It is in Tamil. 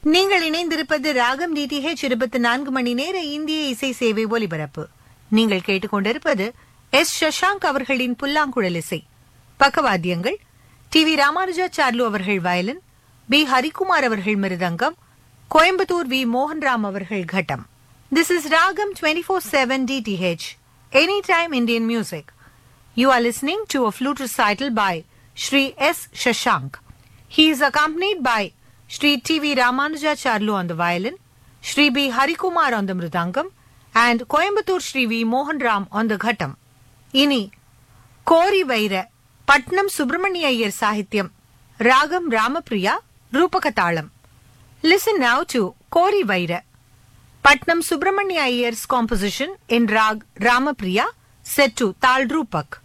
நீங்கள் இணைந்திருப்பது ராகம் டிடிஹெச் இருபத்தி நான்கு மணி நேர இந்திய இசை சேவை ஒலிபரப்பு நீங்கள் கேட்டுக்கொண்டிருப்பது எஸ் சஷாங்க் அவர்களின் புல்லாங்குழல் இசை பக்கவாத்தியங்கள் டி வி ராமானுஜாச்சார்லு அவர்கள் வயலின் பி ஹரிகுமார் அவர்கள் மிருதங்கம் கோயம்புத்தூர் வி மோகன்ராம் அவர்கள் கட்டம் this is Raagam twenty four seven DTH any time Indian music You are listening to a flute recital by Sri S. Shashank. He is accompanied by Sri T.V. Ramanujacharlu on the violin, Sri B. Harikumar on the mridangam, and Coimbatore Sri V. Mohan Ram on the ghatam. இனி கோரி வைர பட்னம் சுப்பிரமணிய ஐயர் சாகித்யம் ராகம் ராமபிரியா ரூபக தாளம் லிசன் நவ் டு கோரி வைர Patnam Subramania Iyer's composition in raag Ramapriya set to Tal Rupak.